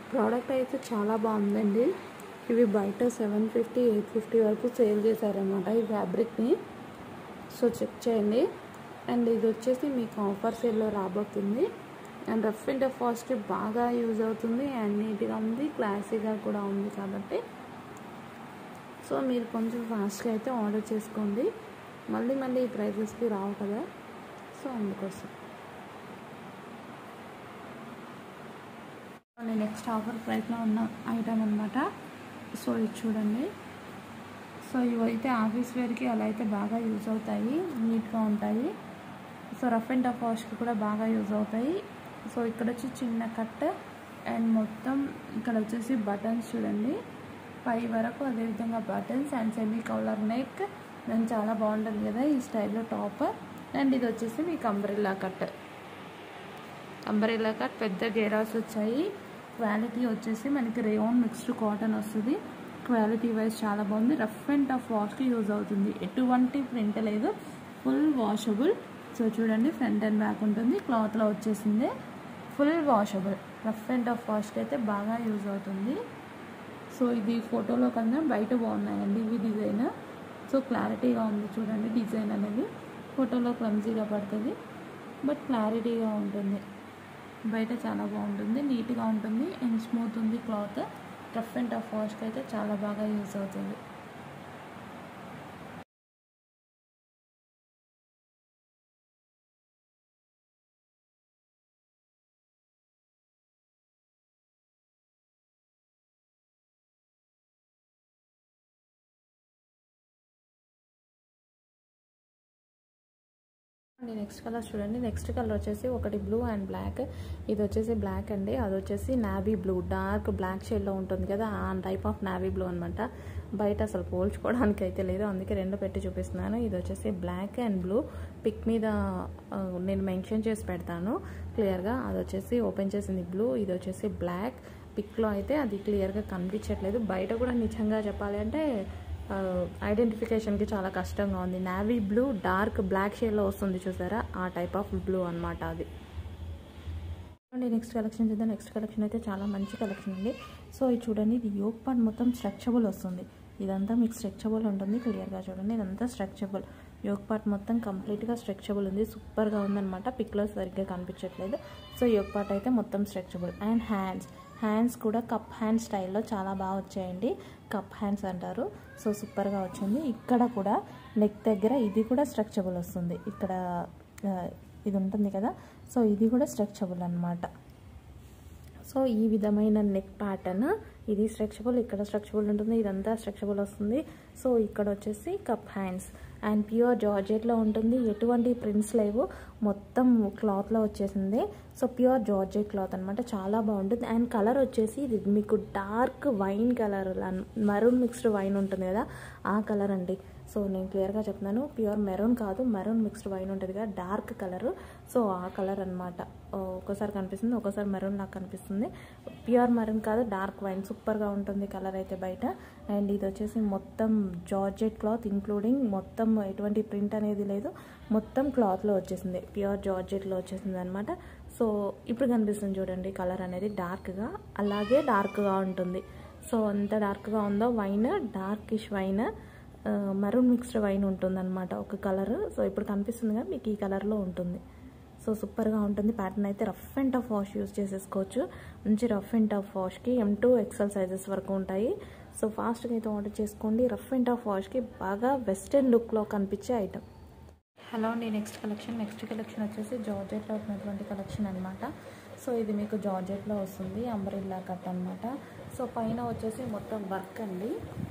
product అయితే చాలా బాగుందండి ఇవి బయట సెవెన్ ఫిఫ్టీ ఎయిట్ ఫిఫ్టీ వరకు సేల్ చేశారనమాట ఈ ఫ్యాబ్రిక్ని సో చెక్ చేయండి అండ్ ఇది వచ్చేసి మీకు ఆఫర్ సేల్లో రాబోతుంది అండ్ రఫ్ అండ్ టఫ్ ఫాస్ట్కి బాగా యూజ్ అవుతుంది అండ్ నీట్గా ఉంది క్లాసీగా కూడా ఉంది కాబట్టి సో మీరు కొంచెం ఫాస్ట్గా అయితే ఆర్డర్ చేసుకోండి మళ్ళీ మళ్ళీ ఈ ప్రైజెస్కి రావు కదా సో అందుకోసం నెక్స్ట్ ఆఫర్ ప్రైస్లో ఉన్న ఐటమ్ అనమాట సో ఇది చూడండి సో ఇవైతే ఆఫీస్ వేర్కి అలా అయితే బాగా యూజ్ అవుతాయి నీట్గా ఉంటాయి సో రఫ్ అండ్ టఫ్ వాష్కి కూడా బాగా యూజ్ అవుతాయి సో ఇక్కడ వచ్చి చిన్న కట్ అండ్ మొత్తం ఇక్కడ వచ్చేసి బటన్స్ చూడండి పై వరకు అదేవిధంగా buttons and semi collar neck దాని చాలా బాగుంటుంది కదా ఈ స్టైల్లో టాప్ అండ్ ఇది వచ్చేసి మీకు అంబ్రెల్లా కట్ అంబ్రెల్లా కట్ పెద్ద గేరాస్ వచ్చాయి క్వాలిటీ వచ్చేసి మనకి రేయాన్ మిక్స్డ్ కాటన్ వస్తుంది క్వాలిటీ వైజ్ చాలా బాగుంది రఫ్ అండ్ టఫ్ వాష్కి యూజ్ అవుతుంది ఎటువంటి ప్రింట్ లేదు ఫుల్ వాషబుల్ సో చూడండి ఫ్రంట్ అండ్ బ్యాక్ ఉంటుంది క్లాత్లో వచ్చేసింది full washable rough and tough వాష్కి అయితే బాగా యూజ్ అవుతుంది సో ఇది ఫోటోలో కన్నా బయట బాగున్నాయండి ఇవి డిజైన్ సో క్లారిటీగా ఉంది చూడండి డిజైన్ అనేది ఫోటోలో క్లమ్జీగా పడుతుంది బట్ క్లారిటీగా ఉంటుంది బయట చాలా బాగుంటుంది నీట్గా ఉంటుంది అండ్ స్మూత్ ఉంది క్లాత్ రఫ్ అండ్ టఫ్ వాష్కి అయితే చాలా బాగా యూజ్ అవుతుంది నెక్స్ట్ కలర్ చూడండి నెక్స్ట్ కలర్ వచ్చేసి ఒకటి బ్లూ అండ్ బ్లాక్ ఇది వచ్చేసి బ్లాక్ అండి అది వచ్చేసి నావీ బ్లూ డార్క్ బ్లాక్ షేడ్లో ఉంటుంది కదా ఆ టైప్ ఆఫ్ నావీ బ్లూ అనమాట బయట అసలు పోల్చుకోవడానికి అయితే లేదు అందుకే రెండు పెట్టి చూపిస్తున్నాను ఇది వచ్చేసి బ్లాక్ అండ్ బ్లూ పిక్ మీద నేను మెన్షన్ చేసి పెడతాను క్లియర్గా అది వచ్చేసి ఓపెన్ చేసింది బ్లూ ఇది వచ్చేసి బ్లాక్ పిక్లో అయితే అది క్లియర్గా కనిపించట్లేదు బయట కూడా నిజంగా చెప్పాలి అంటే ఐడెంటిఫికేషన్కి చాలా కష్టంగా ఉంది నావీ బ్లూ డార్క్ బ్లాక్ షేడ్లో వస్తుంది చూసారా ఆ టైప్ ఆఫ్ బ్లూ అనమాట అది నెక్స్ట్ కలెక్షన్ చూద్దాం నెక్స్ట్ కలెక్షన్ అయితే చాలా మంచి కలెక్షన్ అండి సో ఇది చూడండి ఇది యోగ్ పార్ట్ మొత్తం స్ట్రక్చబుల్ వస్తుంది ఇదంతా మీకు స్ట్రక్చబుల్ ఉంటుంది క్లియర్గా చూడండి ఇదంతా స్ట్రక్చబుల్ యోగ్ పార్ట్ మొత్తం కంప్లీట్గా స్ట్రక్చబుల్ ఉంది సూపర్గా ఉందన్నమాట పిక్లో సరిగ్గా కనిపించట్లేదు సో యోగ్ పార్ట్ అయితే మొత్తం స్ట్రక్చబుల్ అండ్ హ్యాండ్స్ హ్యాండ్స్ కూడా కప్ హ్యాండ్ స్టైల్లో చాలా బాగా వచ్చాయండి కప్ హ్యాండ్స్ అంటారు సో సూపర్గా వచ్చింది ఇక్కడ కూడా నెక్ దగ్గర ఇది కూడా స్ట్రక్చబుల్ వస్తుంది ఇక్కడ ఇది ఉంటుంది కదా సో ఇది కూడా స్ట్రక్చబుల్ అనమాట సో ఈ విధమైన నెక్ ప్యాటర్న్ ఇది స్ట్రక్చబుల్ ఇక్కడ స్ట్రక్చబుల్ ఉంటుంది ఇదంతా స్ట్రక్చబుల్ వస్తుంది సో ఇక్కడ వచ్చేసి కప్ హ్యాండ్స్ అండ్ ప్యూర్ జార్జెట్లో ఉంటుంది ఎటువంటి ప్రింట్స్ లేవు మొత్తం క్లాత్లో వచ్చేసింది సో ప్యూర్ జార్జెట్ క్లాత్ అనమాట చాలా బాగుంటుంది అండ్ కలర్ వచ్చేసి ఇది మీకు dark wine colour maroon mixed wine ఉంటుంది కదా ఆ కలర్ అండి సో నేను క్లియర్గా చెప్తున్నాను ప్యూర్ మెరూన్ కాదు మెరూన్ మిక్స్డ్ వైన్ ఉంటుంది కదా డార్క్ కలర్ సో ఆ కలర్ అనమాట ఒక్కోసారి కనిపిస్తుంది ఒక్కోసారి మెరూన్ నాకు కనిపిస్తుంది ప్యూర్ మెరూన్ కాదు డార్క్ వైన్ సూపర్గా ఉంటుంది కలర్ అయితే బయట అండ్ ఇది వచ్చేసి మొత్తం జార్జెట్ క్లాత్ ఇంక్లూడింగ్ మొత్తం ఎటువంటి ప్రింట్ అనేది లేదు మొత్తం క్లాత్లో వచ్చేసింది ప్యూర్ జార్జెట్లో వచ్చేసింది అనమాట సో ఇప్పుడు కనిపిస్తుంది చూడండి కలర్ అనేది డార్క్గా అలాగే డార్క్గా ఉంటుంది సో ఎంత డార్క్గా ఉందో wine darkish wine maroon mixed wine ఉంటుందన్నమాట ఒక కలర్ సో ఇప్పుడు కనిపిస్తుందిగా మీకు ఈ కలర్లో ఉంటుంది సో సూపర్గా ఉంటుంది ప్యాటర్న్ అయితే rough and tough wash use చేసేసుకోవచ్చు మంచి రఫ్ అండ్ టఫ్ వాష్కి ఎం టూ ఎక్సెల్ సైజెస్ వరకు ఉంటాయి సో ఫాస్ట్గా అయితే ఆర్డర్ చేసుకోండి రఫ్ అండ్ టఫ్ వాష్కి బాగా వెస్టర్న్ లుక్లో కనిపించే ఐటమ్ హలో అండి నెక్స్ట్ కలెక్షన్ నెక్స్ట్ కలెక్షన్ వచ్చేసి జార్జెట్లో ఉన్నటువంటి కలెక్షన్ అనమాట సో ఇది మీకు జార్జెట్లో వస్తుంది అంబ్రిల్లా కట్ అనమాట సో పైన వచ్చేసి మొత్తం వర్క్ అండి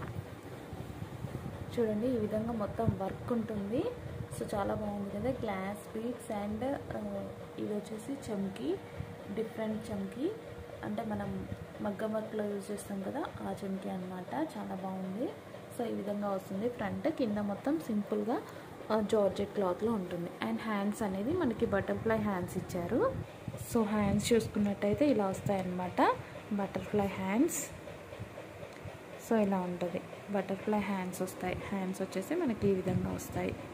చూడండి ఈ విధంగా మొత్తం వర్క్ ఉంటుంది సో చాలా బాగుంది కదా గ్లాస్ బీడ్స్ అండ్ ఇది వచ్చేసి చమ్కీ డిఫరెంట్ చమ్కీ అంటే మనం మగ్గ వర్క్లో యూజ్ చేస్తాం కదా ఆ చమ్కీ అనమాట చాలా బాగుంది సో ఈ విధంగా వస్తుంది ఫ్రంట్ కింద మొత్తం సింపుల్గా జార్జెట్ క్లాత్లో ఉంటుంది అండ్ హ్యాండ్స్ అనేది మనకి బటర్ఫ్లై హ్యాండ్స్ ఇచ్చారు సో హ్యాండ్స్ చూసుకున్నట్టయితే ఇలా వస్తాయన్నమాట బటర్ఫ్లై హ్యాండ్స్ సో ఇలా ఉంటుంది బటర్ఫ్లై హ్యాండ్స్ వస్తాయి హ్యాండ్స్ వచ్చేసి మనకి ఈ విధంగా వస్తాయి